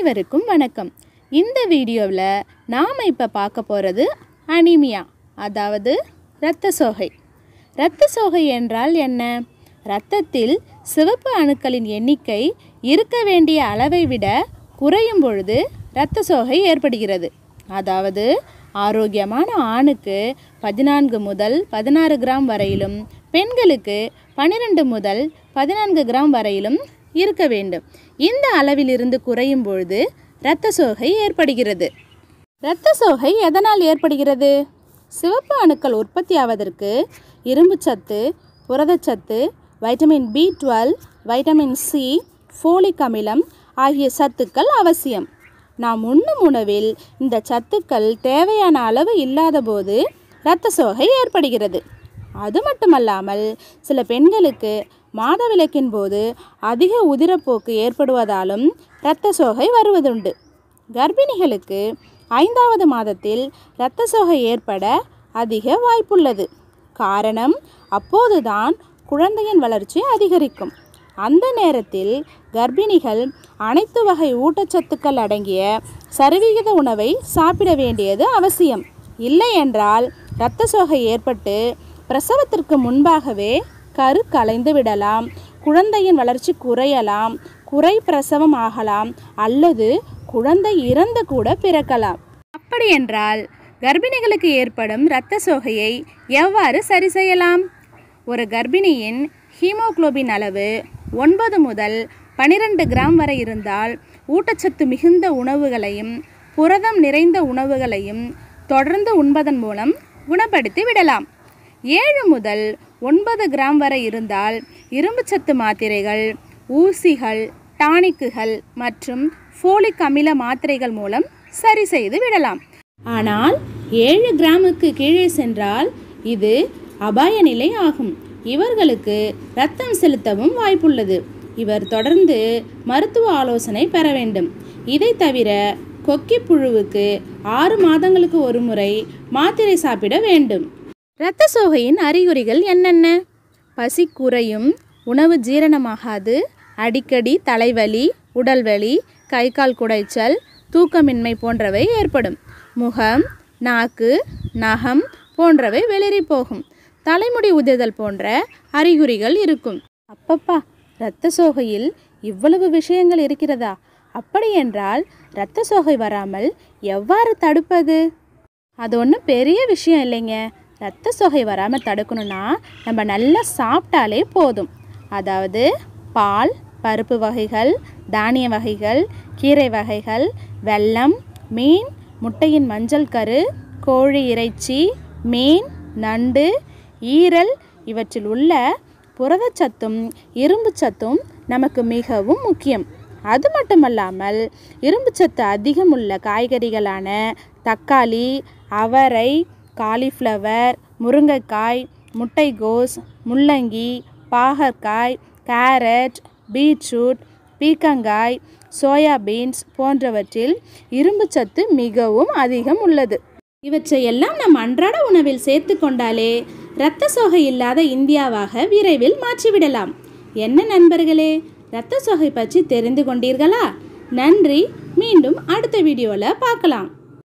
அனைவருக்கும் வணக்கம் இந்த வீடியோவில் நாம் இப்போ பார்க்க போகிறது அனிமியா அதாவது இரத்த சோகை இரத்த சோகை என்றால் என்ன இரத்தத்தில் சிவப்பு அணுக்களின் எண்ணிக்கை இருக்க வேண்டிய அளவை விட குறையும் பொழுது இரத்த சோகை ஏற்படுகிறது அதாவது ஆரோக்கியமான ஆணுக்கு பதினான்கு முதல் பதினாறு கிராம் வரையிலும் பெண்களுக்கு பன்னிரெண்டு முதல் பதினான்கு கிராம் வரையிலும் இருக்க வேண்டும் இந்த அளவிலிருந்து குறையும் பொழுது இரத்த சோகை ஏற்படுகிறது இரத்த சோகை எதனால் ஏற்படுகிறது சிவப்பு அணுக்கள் உற்பத்தியாவதற்கு இரும்புச்சத்து புரதச்சத்து vitamin B twelve vitamin C folic அமிலம் ஆகிய சத்துக்கள் அவசியம் நாம் உண்ணும் உணவில் இந்த சத்துக்கள் தேவையான அளவு இல்லாத போது இரத்த சோகை ஏற்படுகிறது அது மட்டுமல்லாமல் சில பெண்களுக்கு மாதவிலக்கின் போது அதிக உதிரப்போக்கு ஏற்படுவதாலும் இரத்த சோகை வருவதுண்டு கர்ப்பிணிகளுக்கு ஐந்தாவது மாதத்தில் இரத்த சோகை ஏற்பட அதிக வாய்ப்புள்ளது காரணம் அப்போதுதான் குழந்தையின் வளர்ச்சி அதிகரிக்கும் அந்த நேரத்தில் கர்ப்பிணிகள் அனைத்து வகை ஊட்டச்சத்துக்கள் அடங்கிய சரிவிகித உணவை சாப்பிட வேண்டியது அவசியம் இல்லை என்றால் இரத்த சோகை ஏற்பட்டு பிரசவத்திற்கு முன்பாகவே கரு கலைந்து விடலாம் குழந்தையின் வளர்ச்சி குறையலாம் குறை பிரசவம் ஆகலாம் அல்லது குழந்தை இறந்து கூட பிறக்கலாம் அப்படி என்றால் கர்ப்பிணிகளுக்கு ஏற்படும் இரத்த சோகையை எவ்வாறு சரி செய்யலாம் ஒரு கர்ப்பிணியின் ஹீமோகுளோபின் அளவு ஒன்பது முதல் பனிரெண்டு கிராம் வரை இருந்தால் ஊட்டச்சத்து மிகுந்த உணவுகளையும் புரதம் நிறைந்த உணவுகளையும் தொடர்ந்து உண்பதன் மூலம் குணப்படுத்தி விடலாம் ஏழு முதல் ஒன்பது கிராம் வரை இருந்தால் இரும்புச்சத்து மாத்திரைகள் ஊசிகள் டானிக்குகள் மற்றும் ஃபோலிக் அமில மாத்திரைகள் மூலம் சரி செய்து விடலாம் ஆனால் ஏழு கிராமுக்கு கீழே சென்றால் இது அபாய நிலை ஆகும் இவர்களுக்கு ரத்தம் செலுத்தவும் வாய்ப்புள்ளது இவர் தொடர்ந்து மருத்துவ ஆலோசனை பெற வேண்டும் இதை தவிர கொக்கி புழுவுக்கு ஆறு மாதங்களுக்கு ஒரு முறை மாத்திரை சாப்பிட வேண்டும் இரத்த சோகையின் அறிகுறிகள் என்னென்ன பசி குறையும் உணவு ஜீரணமாகாது அடிக்கடி தலைவலி உடல்வலி கை கால் குடைச்சல் தூக்கமின்மை போன்றவை ஏற்படும் முகம் நாக்கு நகம் போன்றவை வெளிரி போகும் தலைமுடி உதிர்தல் போன்ற அறிகுறிகள் இருக்கும் அப்பப்பா இரத்த சோகையில் இவ்வளவு விஷயங்கள் இருக்கிறதா அப்படி என்றால் இரத்த சோகை வராமல் எவ்வாறு தடுப்பது அது ஒன்றும் பெரிய விஷயம் இல்லைங்க இரத்த சோகை வராமல் தடுக்கணும்னா நம்ம நல்லா சாப்பிட்டாலே போதும் அதாவது பால் பருப்பு வகைகள் தானிய வகைகள் கீரை வகைகள் வெல்லம் மீன் முட்டையின் மஞ்சள் கரு கோழி இறைச்சி மீன் நண்டு ஈரல் இவற்றில் உள்ள புரதச்சத்தும் இரும்புச்சத்தும் நமக்கு மிகவும் முக்கியம் அது மட்டுமல்லாமல் இரும்புச்சத்து அதிகம் உள்ள காய்கறிகளான தக்காளி அவரை காலிஃப்ளவர் முருங்கைக்காய் முட்டைகோஸ் முள்ளங்கி பாகற்காய் கேரட் பீட்ரூட் பீக்கங்காய் சோயாபீன்ஸ் போன்றவற்றில் இரும்புச்சத்து மிகவும் அதிகம் உள்ளது இவற்றையெல்லாம் நம் அன்றாட உணவில் சேர்த்து கொண்டாலே இரத்த சோகை இல்லாத இந்தியாவாக விரைவில் மாற்றிவிடலாம் என்ன நண்பர்களே இரத்த சோகை பற்றி தெரிந்து கொண்டீர்களா நன்றி மீண்டும் அடுத்த வீடியோவில் பார்க்கலாம்